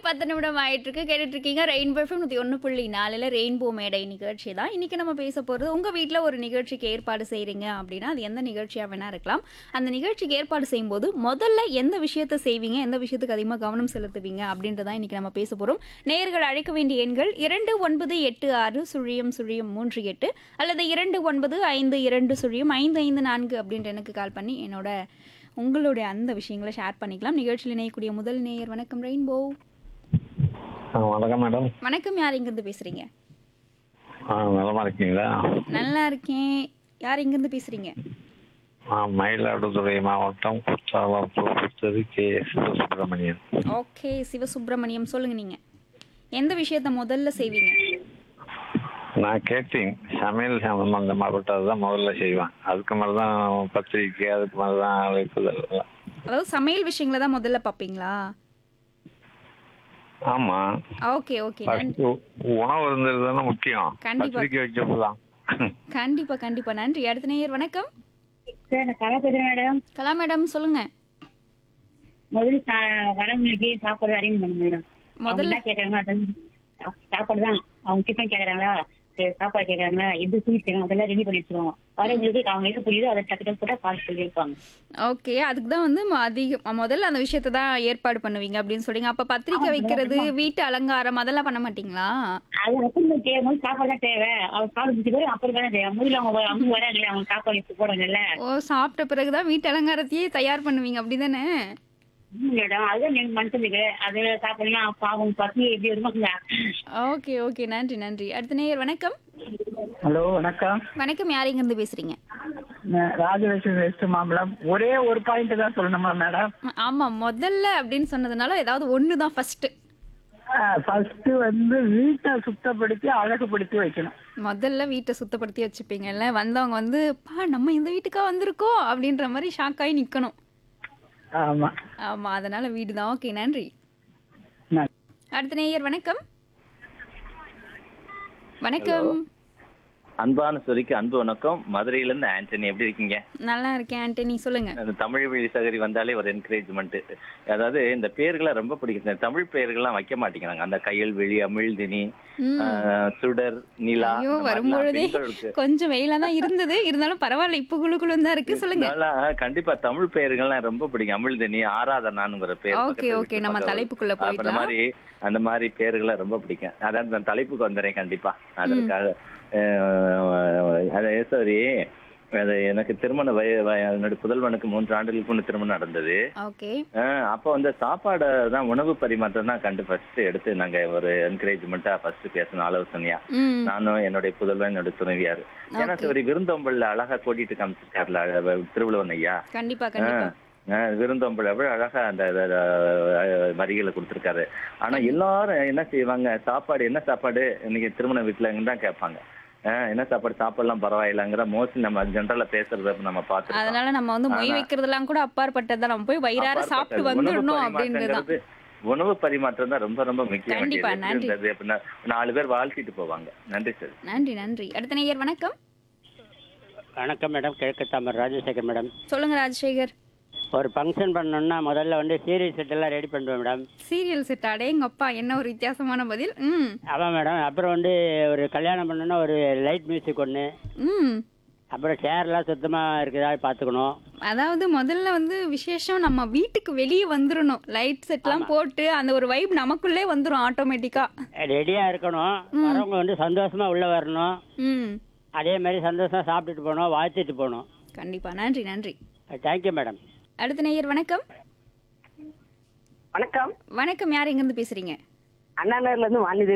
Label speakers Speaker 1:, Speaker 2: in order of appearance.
Speaker 1: பத்து நிமிடம் ஆயிட்டு இருக்கு கேட்டுட்டு இருக்கீங்க ரெயின்போ எஃப்எம் நூற்றி ஒன்று புள்ளி நாலில் ரெயின்போ மேடை நிகழ்ச்சி தான் இன்னைக்கு நம்ம பேச போகிறது உங்கள் வீட்டில் ஒரு நிகழ்ச்சிக்கு ஏற்பாடு செய்கிறீங்க அப்படின்னா அது எந்த நிகழ்ச்சியாக வேணா இருக்கலாம் அந்த நிகழ்ச்சிக்கு ஏற்பாடு செய்யும்போது முதல்ல எந்த விஷயத்தை செய்வீங்க எந்த விஷயத்துக்கு அதிகமாக கவனம் செலுத்துவீங்க அப்படின்றதான் இன்னைக்கு நம்ம பேச போகிறோம் நேயர்கள் அழைக்க வேண்டிய எண்கள் இரண்டு ஒன்பது எட்டு ஆறு சுழியம் சுழியம் மூன்று எட்டு அல்லது இரண்டு ஒன்பது ஐந்து இரண்டு சுழியம் ஐந்து ஐந்து நான்கு அப்படின்ட்டு எனக்கு கால் பண்ணி என்னோட உங்களுடைய அந்த விஷயங்களை ஷேர் பண்ணிக்கலாம் நிகழ்ச்சியில் இணையக்கூடிய முதல் நேயர் வணக்கம் ரெயின்போ
Speaker 2: ஆ வணக்கம் மேடம்
Speaker 1: வணக்கம் யார் இங்கிருந்து பேசுறீங்க
Speaker 2: ஆ நலமா இருக்கீங்களா
Speaker 1: நல்லா இருக்கேன் யார் இங்கிருந்து பேசுறீங்க
Speaker 2: ஆ மயிலாடுதுறை மாவட்டம் குற்றாலம் புதுச்சேரி கே சிவசுப்பிரமணியன்
Speaker 1: ஓகே சிவசுப்பிரமணியம் சொல்லுங்க நீங்க எந்த விஷயத்த முதல்ல செய்வீங்க
Speaker 2: நான் கேட்டீங்க சமையல் சம்பந்தமாகப்பட்டது தான் முதல்ல செய்வேன் அதுக்கு மேலே தான் பத்திரிக்கை அதுக்கு மேலே தான் அழைப்புதல் எல்லாம்.
Speaker 1: அதாவது சமையல் விஷயங்களை தான் முதல்ல பார்ப்பீங்களா
Speaker 2: ஆமா
Speaker 1: ஓகே ஓகே
Speaker 2: ஃபர்ஸ்ட் உணவு இருந்தது தானே முக்கியம்
Speaker 1: கண்டிப்பா.
Speaker 2: பத்திரிக்கை வைக்கிறது தான்
Speaker 1: கண்டிப்பா கண்டிப்பா நன்றி அடுத்த நேயர் வணக்கம்
Speaker 3: சார் நான் கலா பேசுறேன் மேடம்
Speaker 1: கலா மேடம் சொல்லுங்க
Speaker 3: முதல்ல சா- வரவங்களுக்கு சாப்பாடு அரேஞ்ச் பண்ணுங்க மேடம்
Speaker 1: முதல்ல-
Speaker 3: முதல்ல கேக்குறாங்க அது சாப்பாடு தான் அவங்க டிஃபன் கேக்குறாங்களா சரி, சாப்பாடு கேக்குறாங்களா எது ஸ்வீட் கேட்கணும் அதெல்லாம் ரெடி பண்ணி வச்சிருவோம் வரவங்களுக்கு அவங்க எது புரியுதோ அதை டக்கு டக்கு போட்டா கால் சொல்லியிருப்பாங்க
Speaker 1: ஓகே அதுக்கு தான் வந்து ம- அதிக முதல்ல அந்த விஷயத்தை தான் ஏற்பாடு பண்ணுவீங்க அப்படின்னு சொல்றீங்க அப்ப பத்திரிக்கை வைக்கிறது வீட்டு அலங்காரம் அதெல்லாம் பண்ண மாட்டீங்களா
Speaker 3: அது அப்புறம் தேவை சாப்பாடு தான் தேவை அவங்க சாப்பிட பிடிச்சி அப்புறம் தானே தேவை முதல்ல அவங்க வ- அவங்க வராங்களே அவங்க சாப்பாடு எடுத்து போடுறாங்கல்ல
Speaker 1: ஓ சாப்பிட்ட பிறகுதான் வீட்டு அலங்காரத்தையே தயார் பண்ணுவீங்க அப்படிதானே
Speaker 3: ஆமா மேடம் அதுதான் எனக்கு மனசுக்கு அது சாப்பிடலாம் பாவம் பசி எப்படி இருக்குங்க
Speaker 1: ஓகே ஓகே நன்றி நன்றி அடுத்த நேயர் வணக்கம்
Speaker 4: ஹலோ வணக்கம்
Speaker 1: வணக்கம் யார் இருந்து பேசுறீங்க
Speaker 4: நான் ராஜலட்சுமி வெஸ்ட் மாம்பலம் ஒரே ஒரு பாயிண்ட் தான் சொல்லணுமா மேடம்
Speaker 1: ஆமா முதல்ல அப்படின்னு சொன்னதுனால ஏதாவது ஒன்று தான் ஃபர்ஸ்ட்
Speaker 4: ஃபர்ஸ்ட் வந்து வீட்டை சுத்தப்படுத்தி அழகுபடுத்தி வைக்கணும்
Speaker 1: முதல்ல வீட்டை சுத்தப்படுத்தி வச்சுப்பீங்கல்ல வந்தவங்க வந்து பா நம்ம இந்த வீட்டுக்கா வந்திருக்கோம் அப்படின்ற மாதிரி ஷாக் ஆகி நிக்கணும்
Speaker 4: ஆமா
Speaker 1: ஆமா அதனால வீடு தான் ஓகே நன்றி
Speaker 4: நன்றி.
Speaker 1: அடுத்த நேயர் வணக்கம் வணக்கம்
Speaker 5: அன்பான சொரிக்கு அன்பு வணக்கம் மதுரையில இருந்து ஆண்டனி எப்படி இருக்கீங்க
Speaker 1: நல்லா இருக்கேன் ஆண்டனி சொல்லுங்க
Speaker 5: அந்த தமிழ் வழி சகரி வந்தாலே ஒரு என்கரேஜ்மெண்ட் அதாவது இந்த பேர்களை ரொம்ப பிடிக்கும் இந்த தமிழ் பெயர்கள்லாம் வைக்க மாட்டேங்கிறாங்க அந்த கையல்வெளி அமிழ்தினி
Speaker 1: ம்.
Speaker 5: ஆஹ், சுடர் நிலா
Speaker 1: ஐயோ
Speaker 5: இந்த மாதிரிலாம்
Speaker 1: வரும்பொழுதே
Speaker 5: பெண்களுக்கு
Speaker 1: கொஞ்சம் வெயிலா தான் இருந்தது இருந்தாலும் பரவாயில்ல இப்ப குழுக்குழு தான் இருக்கு சொல்லுங்க
Speaker 5: நல்லா, கண்டிப்பா தமிழ் பெயர்கள்லாம் ரொம்ப பிடிக்கும் அமிழ்தினி ஆராதனானுங்கிற பேர்
Speaker 1: ஓகே
Speaker 5: பக்கத்து
Speaker 1: ஓகே
Speaker 5: வீட்டு
Speaker 1: நம்ம
Speaker 5: பக்கம்
Speaker 1: தலைப்புக்குள்ள
Speaker 5: அப்ப அந்த
Speaker 1: போயிடலாம்
Speaker 5: மாதிரி அந்த மாதிரி பேர்களை ரொம்ப பிடிக்கும் அதான் அந்த தலைப்புக்கு வந்துடுறேன் கண்டிப்பா அதற்காக அஹ், அது சாரி அது எனக்கு திருமண வய வய- என்னுடைய புதல்வனுக்கு மூன்று ஆண்டுகளுக்கு முன்ன திருமணம் நடந்தது
Speaker 1: ஓகே
Speaker 5: அஹ், அப்போ வந்து சாப்பாடை தான் உணவு பரிமாற்றம் தான் கண்டு ஃபர்ஸ்ட் எடுத்து நாங்க ஒரு என்கரேஜ்மெண்ட்டா ஃபர்ஸ்ட் பேசணும் ஆலோசனையா
Speaker 1: ம்
Speaker 5: நானும் என்னுடைய புதல்வன் என்னுடைய துணைவியார் ஏன்னா
Speaker 1: Okay.
Speaker 5: ஒரு விருந்தோம்பல்ல அழகா கூட்டிட்டு காமிச்சிருக்காருல அஹ், திருவள்ளுவன் ஐயா
Speaker 1: கண்டிப்பா கண்டிப்பா
Speaker 5: ஆஹ் விருந்தோம்பல் எவ்வளவு அழகா அந்த அஹ், வரிகளை கொடுத்திருக்காரு ஆனா எல்லாரும் என்ன செய்வாங்க சாப்பாடு என்ன சாப்பாடு இன்னைக்கு திருமண வீட்டுலன்னு தான் கேட்பாங்க ஆஹ் என்ன சாப்பாடு சாப்பிடலாம் பரவாயில்லைங்கிற மோஸ்ட்லி நம்ம ஜென்ரலா பேசுறத நம்ம பார்த்துருக்கோம்
Speaker 1: அதனால நம்ம வந்து மொய்
Speaker 5: ஆனா-
Speaker 1: வைக்கிறதெல்லாம் கூட அப்பாற்பட்டதான் நம்ம போய் வயிறார சாப்பிட்டு
Speaker 5: உணவு
Speaker 1: வந்துடணும் அப்படின்றதுதான்
Speaker 5: பரிமாற்றங்கிறது உணவு பரிமாற்றம் தான் ரொம்ப ரொம்ப முக்கியம்
Speaker 1: கண்டிப்பா,
Speaker 5: வேண்டியது.
Speaker 1: நன்றி.
Speaker 5: இருந்தது அப்படின்னா நாலு பேர் வாழ்த்திட்டு போவாங்க நன்றி சார்
Speaker 1: நன்றி நன்றி அடுத்த நேயர் வணக்கம்
Speaker 6: வணக்கம் மேடம் கிழக்கு தாமர் ராஜசேகர் மேடம்
Speaker 1: சொல்லுங்க ராஜசேகர்
Speaker 6: ஒரு ஃபங்க்ஷன் பண்ணணும்னா முதல்ல வந்து சீரியல் செட் எல்லாம் ரெடி பண்ணுவேன் மேடம்
Speaker 1: சீரியல் செட் அடேங்கப்பா என்ன ஒரு வித்தியாசமான பதில் ம்
Speaker 6: ஆமாம் மேடம் அப்புறம் வந்து ஒரு கல்யாணம் பண்ணணும்னா ஒரு லைட் மியூசிக் ஒன்று
Speaker 1: ம்
Speaker 6: அப்புறம் சேர்லாம் சுத்தமாக இருக்குதா பார்த்துக்கணும்
Speaker 1: அதாவது முதல்ல வந்து விசேஷம் நம்ம வீட்டுக்கு வெளியே வந்துடணும் லைட் செட்லாம் போட்டு அந்த ஒரு வைப் நமக்குள்ளே வந்துடும் ஆட்டோமேட்டிக்கா
Speaker 6: ரெடியாக இருக்கணும் வரவங்க வந்து சந்தோஷமாக உள்ளே வரணும்
Speaker 1: ம்
Speaker 6: அதே மாதிரி சந்தோஷமாக சாப்பிட்டுட்டு போகணும் வாழ்த்திட்டு போகணும்
Speaker 1: கண்டிப்பா நன்றி நன்றி
Speaker 6: தேங்க்யூ மேடம்
Speaker 1: அடுத்த நேயர் வணக்கம்
Speaker 7: வணக்கம்
Speaker 1: வணக்கம் யார் எங்கேருந்து பேசுறீங்க
Speaker 7: அண்ணா நகர்ல இருந்து வாணிதி